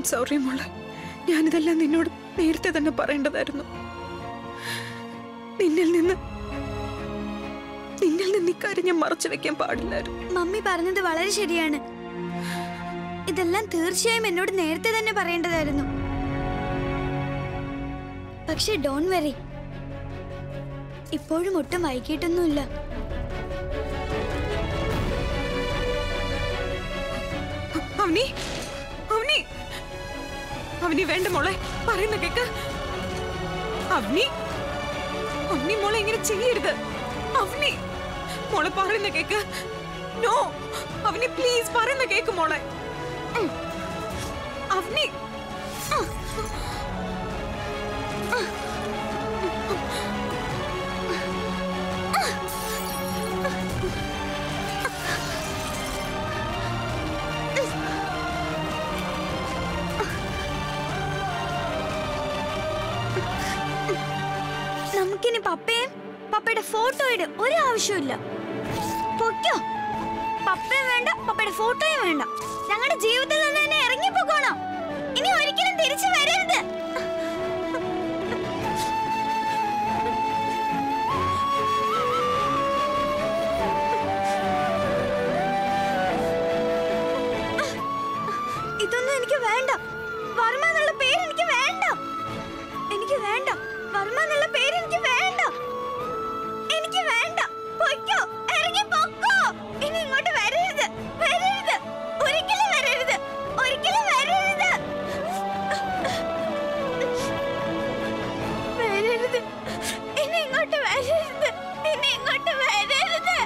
Sorry മോളെ ഞാനിതെല്ലാം നിന്നോട് നേരത്തെ തന്നെ പറയേണ്ടതായിരുന്നു നിന്നിൽ നിന്ന് നിന്നിൽ നിന്ന് ഇക്കാര്യം ഞാൻ മറച്ചു വെക്കാൻ പാടില്ലായിരുന്നു മമ്മി പറഞ്ഞത് വളരെ ശരിയാണ് ഇതെല്ലാം തീർച്ചയായും എന്നോട് നേരത്തെ തന്നെ പറയേണ്ടതായിരുന്നു പക്ഷെ ഡോൺ വെറി ഇപ്പോഴും ഒട്ടും വൈകിട്ടൊന്നുമില്ല അവനി അവനി അവനി വേണ്ട മോളെ പറയുന്ന കേക്ക് അവനി അവനി മോളെ ഇങ്ങനെ ചെയ്യരുത് അവനി മോളെ പറയുന്ന കേക്ക് നോ അവനി പ്ലീസ് പറയുന്ന കേക്ക് മോളെ ഉം. അവനി നമുക്കിനി പപ്പയും പപ്പയുടെ ഫോട്ടോയുടെ ഒരു ആവശ്യമില്ല പൊയ്ക്കോ പപ്പയും വേണ്ട പപ്പയുടെ ഫോട്ടോയും വേണ്ട ഞങ്ങളുടെ ജീവിതത്തിൽ നിന്ന് തന്നെ ഇറങ്ങിപ്പോകണോ ഇനി ഒരിക്കലും തിരിച്ചു വരരുത് ഇതൊന്നും എനിക്ക് വേണ്ട വർമ്മ എന്നുള്ള പേര് എനിക്ക് വേണ്ട എനിക്ക് വേണ്ട വർമ്മ എന്നുള്ള പേര് എനിക്ക് വേണ്ട എനിക്ക് വേണ്ട പൊയ്ക്കോ ഇറങ്ങി പൊക്കോ ഇനി ഇങ്ങോട്ട് വരരുത് വരരുത് ഒരിക്കലും വരരുത് ഒരിക്കലും വരരുത് വരരുത് ഇനി ഇങ്ങോട്ട് വരരുത് ഇനി ഇങ്ങോട്ട് വരരുത്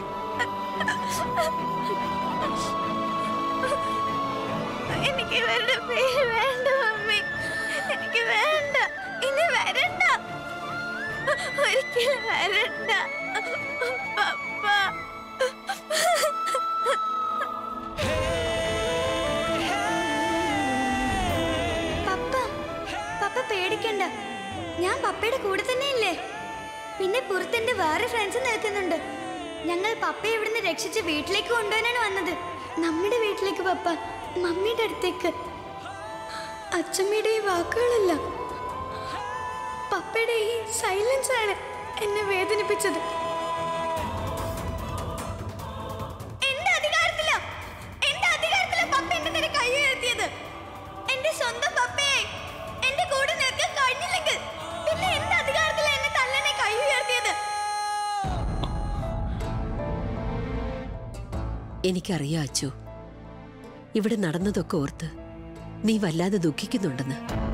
എനിക്ക് ഇവരുടെ പേര് വേണ്ട മമ്മി എനിക്ക് വേണ്ട ഇനി വരണ്ട ഒരിക്കലും വരണ്ട പപ്പ പപ്പ പപ്പ പേടിക്കണ്ട ഞാൻ പപ്പയുടെ കൂടെ തന്നെയില്ലേ പിന്നെ പുറത്തെന്റെ വേറെ ഫ്രണ്ട്സ് നിൽക്കുന്നുണ്ട് ഞങ്ങൾ പപ്പയെ ഇവിടുന്ന് രക്ഷിച്ച് വീട്ടിലേക്ക് കൊണ്ടുപോകാനാണ് വന്നത് നമ്മുടെ വീട്ടിലേക്ക് പപ്പ മമ്മിയുടെ അടുത്തേക്ക് അച്ഛമ്മയുടെ ഈ വാക്കുകളല്ല പപ്പയുടെ ഈ സൈലൻസ് ആണ് എന്നെ വേദനിപ്പിച്ചത് എന്റെ അധികാരത്തില എന്റെ അധികാരത്തില പപ്പ എന്റെ നേരെ കൈ ഉയർത്തിയത് എന്റെ സ്വന്തം പപ്പയെ എന്റെ കൂടെ നിൽക്കാൻ കഴിഞ്ഞില്ലെങ്കിൽ പിന്നെ എന്റെ അധികാരത്തില എന്നെ തല്ലനെ കൈ ഉയർത്തിയത് എനിക്കറിയാം അച്ചു ഇവിടെ നടന്നതൊക്കെ ഓർത്ത് നീ വല്ലാതെ ദുഃഖിക്കുന്നുണ്ടെന്ന്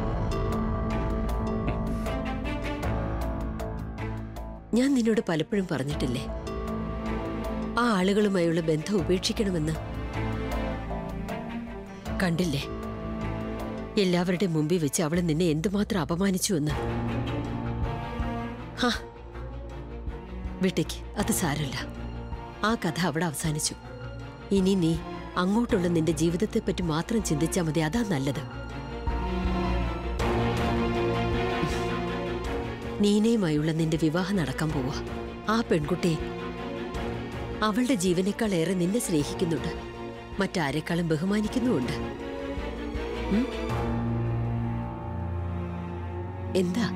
ഞാൻ നിന്നോട് പലപ്പോഴും പറഞ്ഞിട്ടില്ലേ ആ ആളുകളുമായുള്ള ബന്ധം ഉപേക്ഷിക്കണമെന്ന് കണ്ടില്ലേ എല്ലാവരുടെ മുമ്പിൽ വെച്ച് അവൾ നിന്നെ എന്തുമാത്രം അപമാനിച്ചു എന്ന് ഹാ വിട്ടേക്ക് അത് സാരമില്ല ആ കഥ അവിടെ അവസാനിച്ചു ഇനി നീ അങ്ങോട്ടുള്ള നിന്റെ ജീവിതത്തെപ്പറ്റി മാത്രം ചിന്തിച്ചാൽ മതി അതാ നല്ലത് നീനയുമായുള്ള നിന്റെ വിവാഹം നടക്കാൻ പോവാ ആ പെൺകുട്ടിയെ അവളുടെ ജീവനേക്കാൾ ഏറെ നിന്നെ സ്നേഹിക്കുന്നുണ്ട് മറ്റാരെക്കാളും ബഹുമാനിക്കുന്നുമുണ്ട് ഉം? എന്താ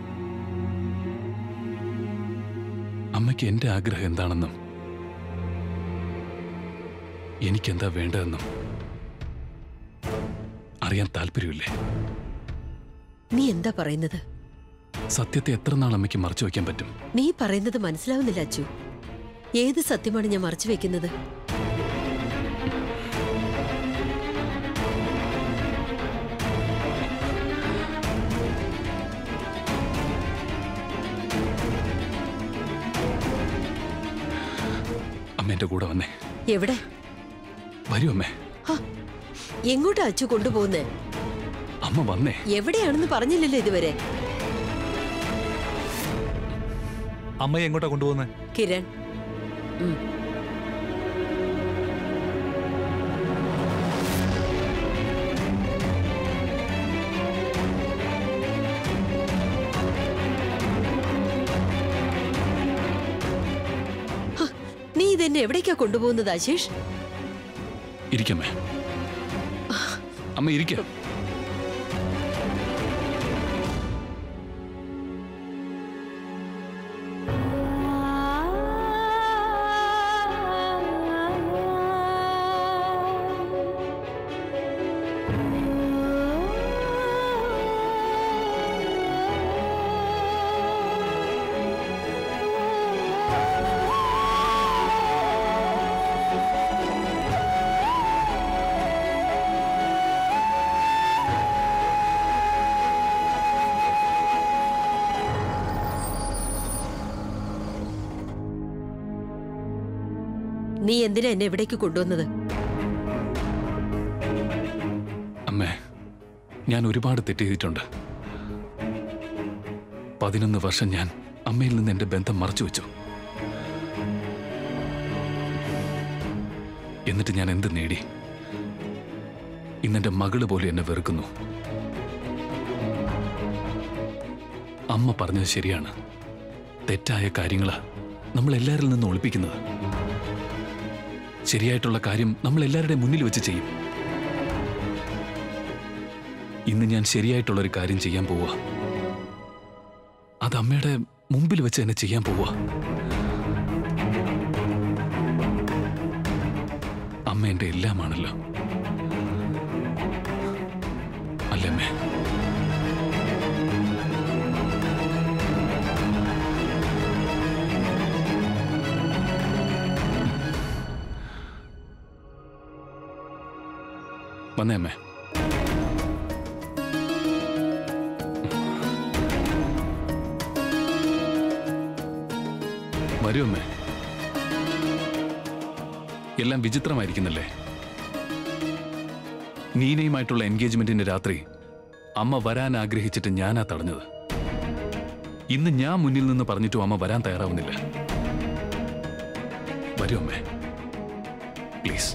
അമ്മയ്ക്ക് എന്റെ ആഗ്രഹം എന്താണെന്നും എനിക്കെന്താ വേണ്ടതെന്നും അറിയാൻ താല്പര്യമില്ലേ നീ എന്താ പറയുന്നത് സത്യത്തെ എത്ര നാൾ അമ്മയ്ക്ക് മറച്ചു വയ്ക്കാൻ പറ്റും നീ പറയുന്നത് മനസ്സിലാവുന്നില്ല അച്ചു ഏത് സത്യമാണ് ഞാൻ മറച്ചു വെക്കുന്നത് അമ്മ എന്റെ കൂടെ വന്നേ എവിടെ വരൂ അമ്മേ ഹ, എങ്ങോട്ടാ അച്ചു കൊണ്ടുപോകുന്നേ അമ്മ വന്നേ എവിടെയാണെന്ന് പറഞ്ഞില്ലല്ലോ ഇതുവരെ അമ്മയെ എങ്ങോട്ടാ കൊണ്ടുപോകുന്നത് കിരൺ ഉം. ഹ, നീ ഇതെന്നെ എവിടേക്കാ കൊണ്ടുപോകുന്നത് ആശേഷ് ഇരിക്കമ്മേ അമ്മ ഇരിക്ക നീ എന്തിനാ എന്നെ ഇവിടേക്ക് കൊണ്ടുവന്നത് അമ്മേ ഞാൻ ഒരുപാട് തെറ്റ് ചെയ്തിട്ടുണ്ട് പതിനൊന്ന് വർഷം ഞാൻ അമ്മയിൽ നിന്ന് എന്റെ ബന്ധം മറച്ചു വെച്ചു എന്നിട്ട് ഞാൻ എന്ത് നേടി ഇന്നെന്റെ മകള് പോലും എന്നെ വെറുക്കുന്നു അമ്മ പറഞ്ഞത് ശരിയാണ് തെറ്റായ കാര്യങ്ങളാ നമ്മൾ എല്ലാവരിൽ നിന്നും ഒളിപ്പിക്കുന്നത് ശരിയായിട്ടുള്ള കാര്യം നമ്മൾ എല്ലാവരുടെയും മുന്നിൽ വെച്ച് ചെയ്യും ഇന്ന് ഞാൻ ശരിയായിട്ടുള്ള ഒരു കാര്യം ചെയ്യാൻ പോവുക അത് അമ്മയുടെ മുമ്പിൽ വെച്ച് തന്നെ ചെയ്യാൻ പോവുക അമ്മ എന്റെ എല്ലാമാണല്ലോ അല്ലേ അമ്മേ വന്നേ അമ്മേ വരൂ അമ്മേ എല്ലാം വിചിത്രമായിരിക്കുന്നല്ലേ നീനയുമായിട്ടുള്ള എൻഗേജ്മെന്റിന്റെ രാത്രി അമ്മ വരാൻ ആഗ്രഹിച്ചിട്ട് ഞാനാ തടഞ്ഞത് ഇന്ന് ഞാൻ മുന്നിൽ നിന്ന് പറഞ്ഞിട്ടും അമ്മ വരാൻ തയ്യാറാവുന്നില്ല വരൂ അമ്മേ പ്ലീസ്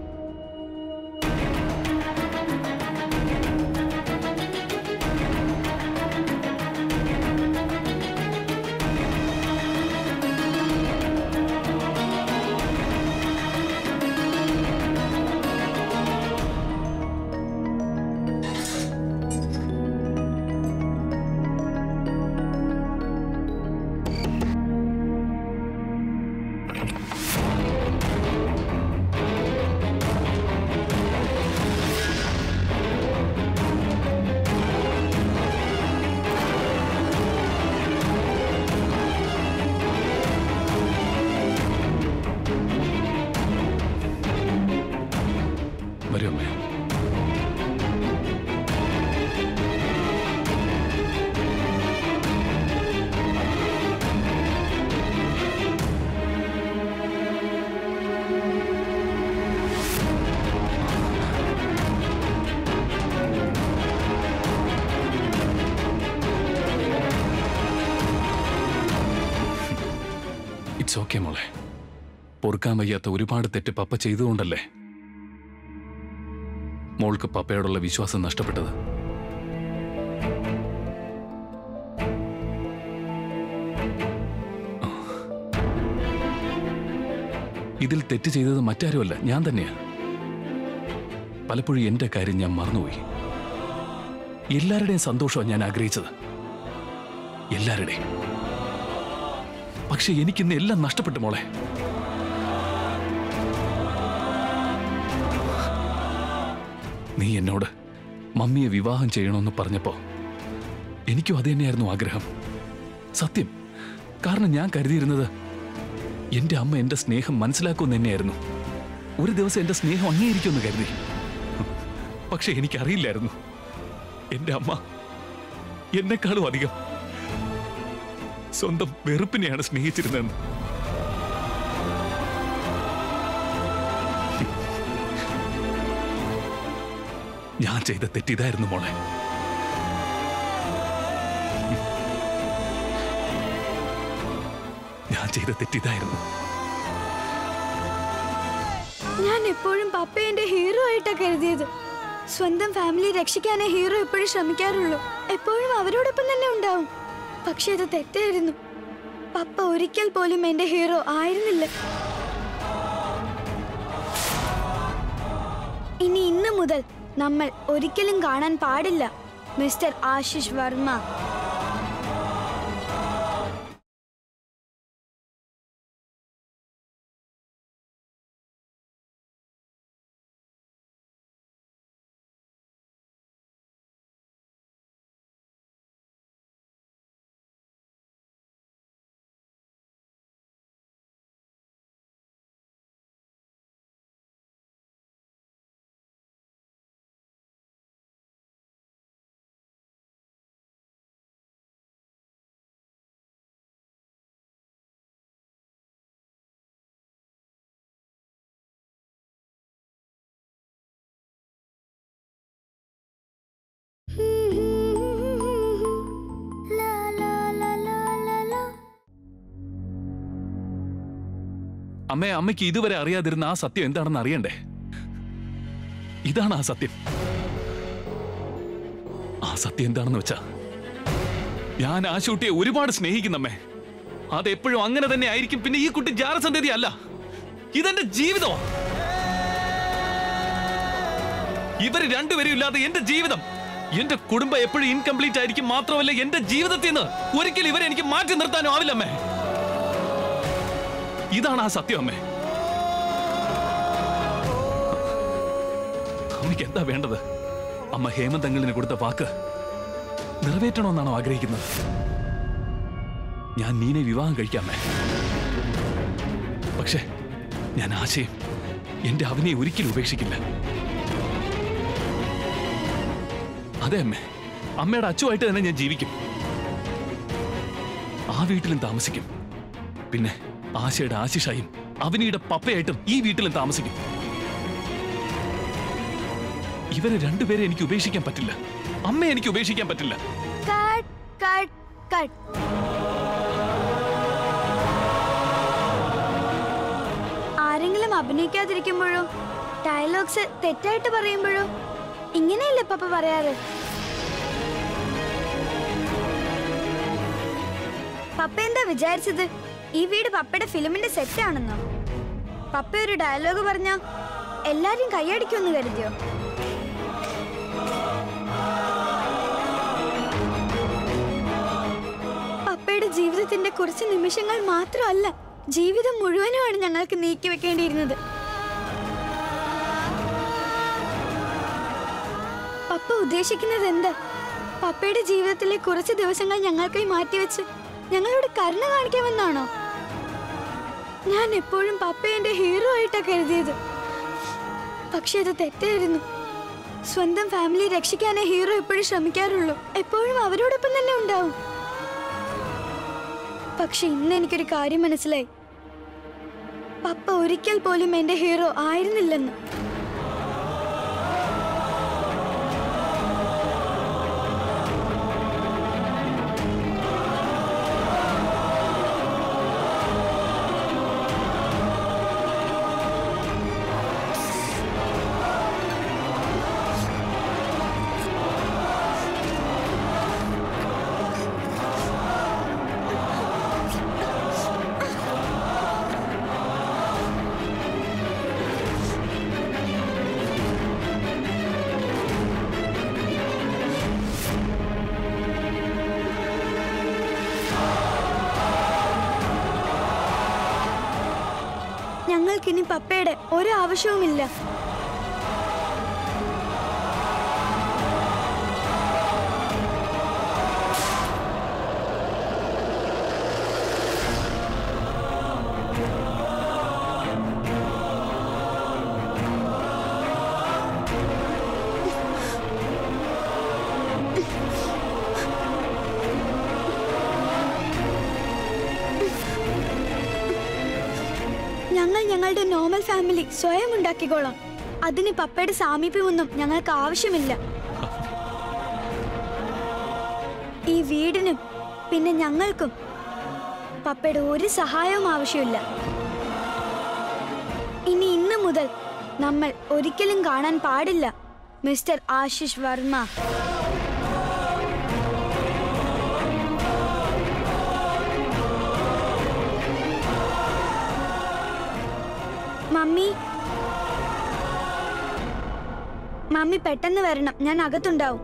വരൂ അമ്മേ ഇറ്റ്സ് ഓക്കെ മോളെ പൊറുക്കാൻ വയ്യാത്ത ഒരുപാട് തെറ്റ് പപ്പ ചെയ്തുകൊണ്ടല്ലേ മോൾക്ക് പപ്പയോടുള്ള വിശ്വാസം നഷ്ടപ്പെട്ടത് ഇതിൽ തെറ്റ് ചെയ്തത് മറ്റാരുമല്ല ഞാൻ തന്നെയാ പലപ്പോഴും എന്റെ കാര്യം ഞാൻ മറന്നുപോയി എല്ലാവരുടെയും സന്തോഷമാണ് ഞാൻ ആഗ്രഹിച്ചത് എല്ലാവരുടെയും പക്ഷെ എനിക്കിന്ന് എല്ലാം നഷ്ടപ്പെട്ടു മോളെ നീ എന്നോട് മമ്മിയെ വിവാഹം ചെയ്യണമെന്ന് പറഞ്ഞപ്പോ എനിക്കും അത് തന്നെയായിരുന്നു ആഗ്രഹം സത്യം കാരണം ഞാൻ കരുതിയിരുന്നത് എന്റെ അമ്മ എന്റെ സ്നേഹം മനസ്സിലാക്കുമെന്ന് തന്നെയായിരുന്നു ഒരു ദിവസം എന്റെ സ്നേഹം അംഗീകരിക്കുമെന്ന് കരുതി പക്ഷെ എനിക്കറിയില്ലായിരുന്നു എന്റെ അമ്മ എന്നെക്കാളും അധികം സ്വന്തം വെറുപ്പിനെയാണ് സ്നേഹിച്ചിരുന്നതെന്ന് ഞാൻ ചെയ്ത തെറ്റിതായിരുന്നു മോളെ ഞാൻ ചെയ്ത തെറ്റിതായിരുന്നു ഞാൻ എപ്പോഴും പപ്പയെ എന്റെ ഹീറോ ആയിട്ടാ കരുതിയത് സ്വന്തം ഫാമിലി രക്ഷിക്കാനേ ഹീറോ എപ്പോഴും ശ്രമിക്കാറുള്ളൂ എപ്പോഴും അവരോടൊപ്പം തന്നെ ഉണ്ടാവും പക്ഷെ അത് തെറ്റായിരുന്നു പപ്പ ഒരിക്കൽ പോലും എന്റെ ഹീറോ ആയിരുന്നില്ല ഇനി ഇന്ന് മുതൽ നമ്മൾ ഒരിക്കലും കാണാൻ പാടില്ല മിസ്റ്റർ ആശിഷ് വർമ്മ അമ്മേ അമ്മയ്ക്ക് ഇതുവരെ അറിയാതിരുന്ന ആ സത്യം എന്താണെന്ന് അറിയണ്ടേ ഇതാണ് ആ സത്യം ആ സത്യം എന്താണെന്ന് വെച്ചാ ഞാൻ ആശുട്ടിയെ ഒരുപാട് സ്നേഹിക്കുന്നമ്മേ അതെപ്പോഴും അങ്ങനെ തന്നെ ആയിരിക്കും പിന്നെ ഈ കുട്ടി ജാരസന്ധതി അല്ല ഇതെന്റെ ജീവിതം ഇവര് രണ്ടുപേരും ഇല്ലാതെ എന്റെ ജീവിതം എന്റെ കുടുംബം എപ്പോഴും ഇൻകംപ്ലീറ്റ് ആയിരിക്കും മാത്രമല്ല എന്റെ ജീവിതത്തിൽ നിന്ന് ഒരിക്കലും ഇവരെ എനിക്ക് മാറ്റി നിർത്താനും ആവില്ലമ്മേ ഇതാണ് ആ സത്യം അമ്മേ അമ്മയ്ക്ക് എന്താ വേണ്ടത് അമ്മ ഹേമന്തങ്ങളിന് കൊടുത്ത വാക്ക് നിറവേറ്റണമെന്നാണോ ആഗ്രഹിക്കുന്നത് ഞാൻ നീനെ വിവാഹം കഴിക്കാമേ പക്ഷേ ഞാൻ ആശയം എന്റെ അവനെ ഒരിക്കലും ഉപേക്ഷിക്കില്ല അതെ അമ്മേ അമ്മയുടെ അച്ചുമായിട്ട് തന്നെ ഞാൻ ജീവിക്കും ആ വീട്ടിലും താമസിക്കും പിന്നെ ആശയുടെ ആശിഷായും അവനിയുടെ പപ്പയായിട്ടും ഈ വീട്ടിലും താമസിക്കും ഇവരെ രണ്ടുപേരെ എനിക്ക് ഉപേക്ഷിക്കാൻ പറ്റില്ല അമ്മ എനിക്ക് ഉപേക്ഷിക്കാൻ പറ്റില്ല കട്ട് കട്ട് കട്ട് ആരെങ്കിലും അഭിനയിക്കാതിരിക്കുമ്പോഴോ ഡയലോഗ്സ് തെറ്റായിട്ട് പറയുമ്പോഴോ ഇങ്ങനെയല്ലേ പപ്പ പറയാറ് പപ്പ എന്താ വിചാരിച്ചത് ഈ വീട് പപ്പയുടെ ഫിലിമിന്റെ സെറ്റ് ആണെന്നോ പപ്പ ഒരു ഡയലോഗ് പറഞ്ഞ എല്ലാരും കൈയടിക്കുമെന്ന് കരുതിയോ പപ്പയുടെ ജീവിതത്തിന്റെ കുറച്ച് നിമിഷങ്ങൾ മാത്രമല്ല ജീവിതം മുഴുവനുമാണ് ഞങ്ങൾക്ക് നീക്കി വെക്കേണ്ടിയിരുന്നത് പപ്പ ഉദ്ദേശിക്കുന്നത് എന്താ പപ്പയുടെ ജീവിതത്തിലെ കുറച്ച് ദിവസങ്ങൾ ഞങ്ങൾക്കായി മാറ്റിവെച്ച് ഞങ്ങളോട് കരുണ കാണിക്കാമെന്നാണോ ഞാൻ എപ്പോഴും പപ്പയെ എന്റെ ഹീറോ ആയിട്ടാ കരുതിയത് പക്ഷെ അത് തെറ്റായിരുന്നു സ്വന്തം ഫാമിലി രക്ഷിക്കാനേ ഹീറോ എപ്പോഴും ശ്രമിക്കാറുള്ളൂ എപ്പോഴും അവരോടൊപ്പം തന്നെ ഉണ്ടാവും പക്ഷെ ഇന്ന് എനിക്കൊരു കാര്യം മനസ്സിലായി പപ്പ ഒരിക്കൽ പോലും എന്റെ ഹീറോ ആയിരുന്നില്ലെന്ന് ഞങ്ങൾക്കിനി പപ്പയുടെ ഒരു ആവശ്യവുമില്ല ഞങ്ങൾ ഞങ്ങളുടെ നോർമൽ ഫാമിലി സ്വയം ഉണ്ടാക്കിക്കോളാം അതിന് പപ്പയുടെ സാമീപ്യമൊന്നും ഞങ്ങൾക്ക് ആവശ്യമില്ല ഈ വീടിനും പിന്നെ ഞങ്ങൾക്കും പപ്പയുടെ ഒരു സഹായവും ആവശ്യമില്ല ഇനി ഇന്ന് മുതൽ നമ്മൾ ഒരിക്കലും കാണാൻ പാടില്ല mister Ashish Varma mummy mummy പെട്ടെന്ന് വരണം ഞാൻ അകത്തുണ്ടാവും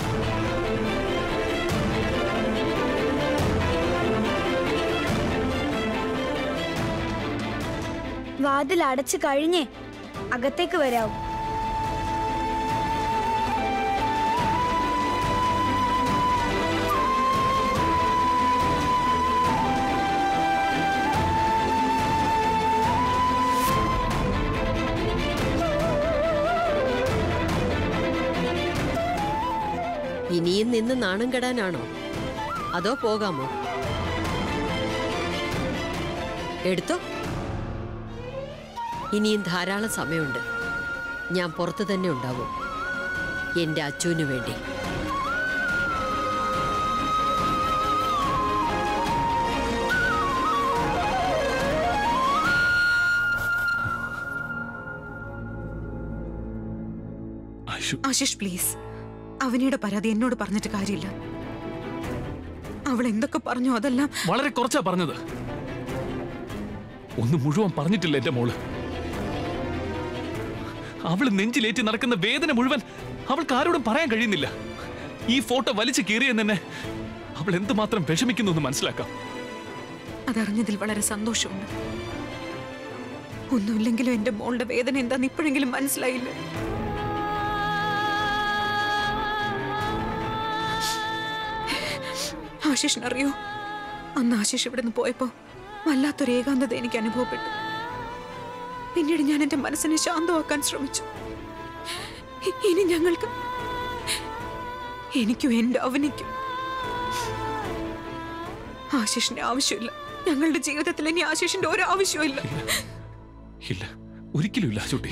വാതിൽ അടച്ചു കഴിഞ്ഞേ അകത്തേക്ക് വരാവും ഇനിയും നിന്ന് നാണം കെടാനാണോ അതോ പോകാമോ എടുത്തോ ഇനിയും ധാരാളം സമയമുണ്ട് ഞാൻ പുറത്തു തന്നെ ഉണ്ടാവും എന്റെ അച്ചുവിനു വേണ്ടി ആശു ആശിഷ് പ്ലീസ് അവനിയുടെ പരാതി എന്നോട് പറഞ്ഞിട്ട് കാര്യമില്ല അവൾ എന്തൊക്കെ പറഞ്ഞോ അതെല്ലാം വളരെ കുറച്ചാ പറഞ്ഞത് ഒന്ന് മുഴുവൻ പറഞ്ഞിട്ടില്ല എന്റെ മോള് അവള് നെഞ്ചിലേറ്റി നടക്കുന്ന വേദന മുഴുവൻ അവൾക്ക് ആരോടും പറയാൻ കഴിയുന്നില്ല ഈ ഫോട്ടോ വലിച്ചു കീറിയെന്ന് തന്നെ അവൾ എന്തുമാത്രം വിഷമിക്കുന്നു എന്ന് മനസ്സിലാക്കാം അതറിഞ്ഞതിൽ വളരെ സന്തോഷമുണ്ട് ഒന്നുമില്ലെങ്കിലും എന്റെ മോളുടെ വേദന എന്താന്ന് ഇപ്പോഴെങ്കിലും മനസ്സിലായില്ല ആശിഷിനറിയോ അന്ന് ആശിഷ് ഇവിടെ നിന്ന് പോയപ്പോ വല്ലാത്തൊരു ഏകാന്തത എനിക്ക് അനുഭവപ്പെട്ടു പിന്നീട് ഞാൻ എന്റെ മനസ്സിനെ ശാന്തമാക്കാൻ ശ്രമിച്ചു ഇ- ഇനി ഞങ്ങൾക്ക് എനിക്കും എന്റെ അവനിക്കും ആശിഷിന്റെ ആവശ്യമില്ല ഞങ്ങളുടെ ജീവിതത്തിൽ ഇനി ആശിഷിന്റെ ഒരു ആവശ്യമില്ല ഇല്ല ഒരിക്കലും ഇല്ല ചുട്ടി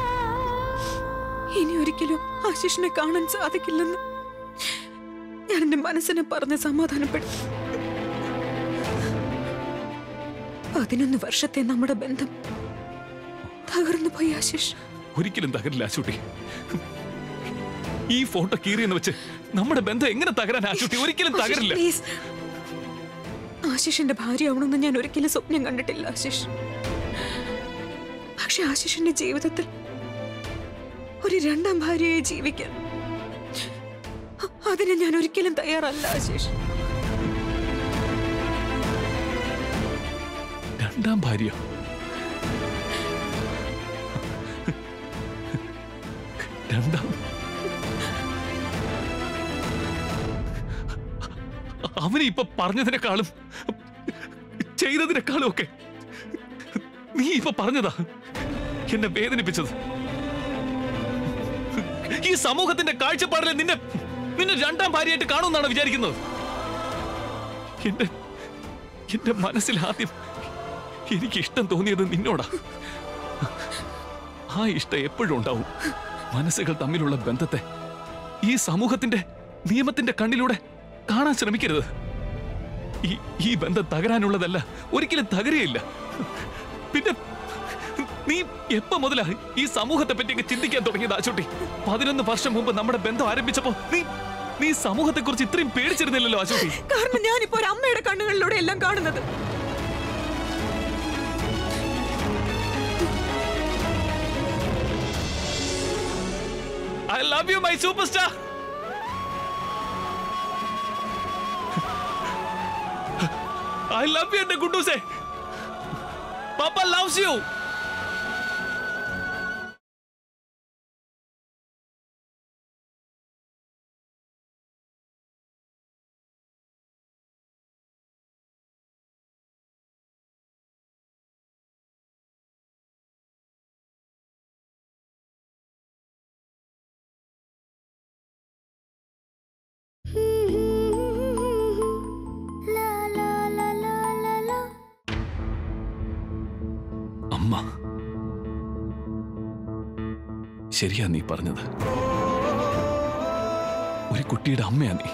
ഇനി ഒരിക്കലും ആശിഷിനെ കാണാൻ സാധിക്കില്ലെന്ന് ഞാൻ എന്റെ മനസ്സിനെ പറഞ്ഞ് സമാധാനപ്പെടുത്തി പതിനൊന്ന് വർഷത്തെ നമ്മുടെ ബന്ധം തകർന്നു പോയി ആശിഷ് ഒരിക്കലും തകരില്ല ആശുട്ടി ഈ ഫോട്ടോ കീറിയെന്ന് വെച്ച് നമ്മുടെ ബന്ധം എങ്ങനെ തകരാൻ ആശുട്ടി ഒരിക്കലും തകരില്ല പ്ലീസ് ആശിഷിന്റെ ഭാര്യയാവണമെന്ന് ഞാൻ ഒരിക്കലും സ്വപ്നം കണ്ടിട്ടില്ല ആശിഷ് പക്ഷെ ആശിഷിന്റെ ജീവിതത്തിൽ ഒരു രണ്ടാം ഭാര്യയായി ജീവിക്കാൻ അ- അതിന് ഞാൻ ഒരിക്കലും തയ്യാറല്ല ആശിഷ് രണ്ടാം ഭാര്യ രണ്ടാം അവനെ ഇപ്പൊ പറഞ്ഞതിനേക്കാളും ചെയ്തതിനേക്കാളും ഒക്കെ നീ ഇപ്പൊ പറഞ്ഞതാ എന്നെ വേദനിപ്പിച്ചത് ഈ സമൂഹത്തിന്റെ കാഴ്ചപ്പാടിൽ നിന്നെ നിന്നെ രണ്ടാം ഭാര്യയായിട്ട് കാണുമെന്നാണ് വിചാരിക്കുന്നത് എന്റെ എന്റെ മനസ്സിൽ ആദ്യം എനിക്ക് ഇഷ്ടം തോന്നിയത് നിന്നോടാ ആ ഇഷ്ടം എപ്പോഴും ഉണ്ടാവും മനസ്സുകൾ തമ്മിലുള്ള ബന്ധത്തെ ഈ സമൂഹത്തിന്റെ നിയമത്തിന്റെ കണ്ണിലൂടെ കാണാൻ ശ്രമിക്കരുത് ഈ ഈ ബന്ധം തകരാനുള്ളതല്ല ഒരിക്കലും തകരുകയില്ല പിന്നെ നീ എപ്പോ മുതലാ ഈ സമൂഹത്തെ പറ്റിയൊക്കെ ചിന്തിക്കാൻ തുടങ്ങിയത് ആച്ചോട്ടി പതിനൊന്ന് വർഷം മുമ്പ് നമ്മുടെ ബന്ധം ആരംഭിച്ചപ്പോ നീ നീ സമൂഹത്തെ കുറിച്ച് ഇത്രയും പേടിച്ചിരുന്നില്ലല്ലോ ആച്ചോട്ടി കാരണം ഞാനിപ്പോ ഒരു അമ്മയുടെ കണ്ണുകളിലൂടെ എല്ലാം കാണുന്നത് I love you, my superstar. I love you, എന്റെ കുട്ടൂസേ. Papa loves you. അമ്മ ശരിയാ നീ പറഞ്ഞത് ഒരു കുട്ടിയുടെ അമ്മയാ നീ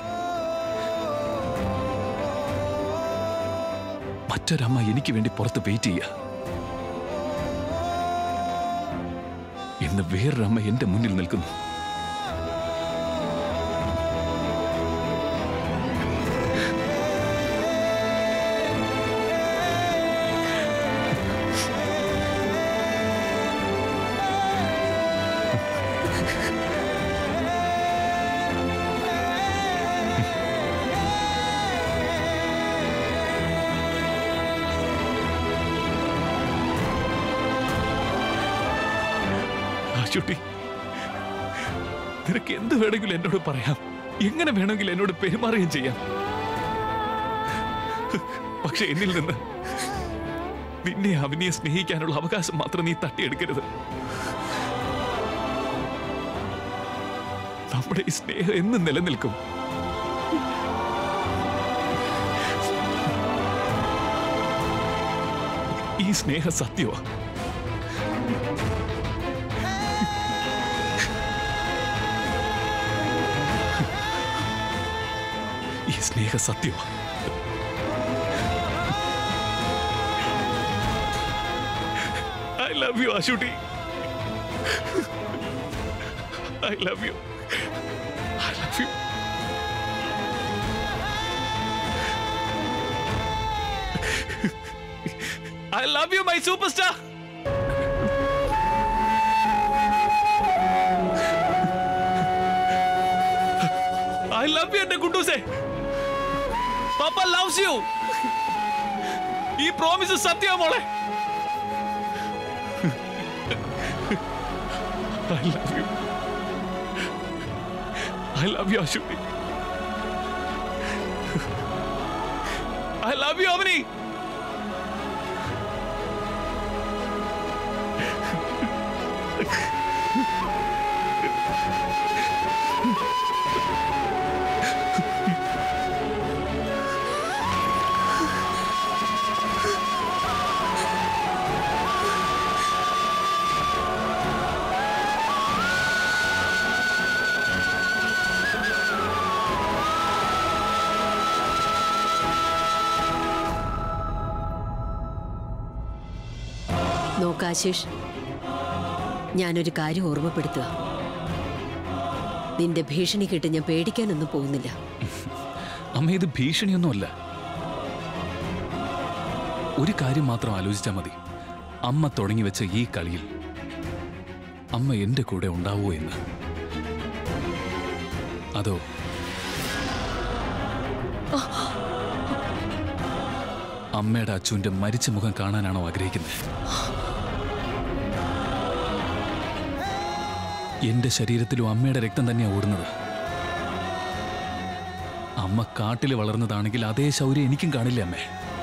മറ്റൊരമ്മ എനിക്ക് വേണ്ടി പുറത്ത് വെയിറ്റ് ചെയ്യുക ഇന്ന് വേറൊരമ്മ എന്റെ മുന്നിൽ നിൽക്കുന്നു ആശുട്ടി നിനക്ക് എന്ത് വേണമെങ്കിലും എന്നോട് പറയാം എങ്ങനെ വേണമെങ്കിലും എന്നോട് പെരുമാറുകയും ചെയ്യാം പക്ഷെ എന്നിൽ നിന്ന് നിന്നെ അവനെ സ്നേഹിക്കാനുള്ള അവകാശം മാത്രം നീ തട്ടിയെടുക്കരുത് നമ്മുടെ ഈ സ്നേഹം എന്നും നിലനിൽക്കും ഈ സ്നേഹ സത്യമാ ഈ സ്നേഹ സത്യമാ ഐ ലവ് യു ആശുട്ടി I love you I love you I love you my superstar I love you എന്റെ കുണ്ടൂസേ പാപ്പ ലവ്സ് യു ഈ പ്രോമിസ് സത്യ മോളെ I love you I love you Aswathi I love you Avani നോക്കാശിഷ് ഞാനൊരു കാര്യം ഓർമ്മപ്പെടുത്തുക നിന്റെ ഭീഷണി കേട്ട് ഞാൻ പേടിക്കാനൊന്നും പോകുന്നില്ല അമ്മ ഇത് ഭീഷണിയൊന്നുമല്ല ഒരു കാര്യം മാത്രം ആലോചിച്ചാൽ മതി അമ്മ തുടങ്ങി വെച്ച ഈ കളിയിൽ അമ്മ എന്റെ കൂടെ ഉണ്ടാവോ എന്ന് അതോ അമ്മയുടെ അച്ചുവിന്റെ മരിച്ച മുഖം കാണാനാണോ ആഗ്രഹിക്കുന്നത് എന്റെ ശരീരത്തിലും അമ്മയുടെ രക്തം തന്നെയാണ് ഓടുന്നത് അമ്മ കാട്ടിൽ വളർന്നതാണെങ്കിൽ അതേ ശൗര്യം എനിക്കും കാണില്ല അമ്മേ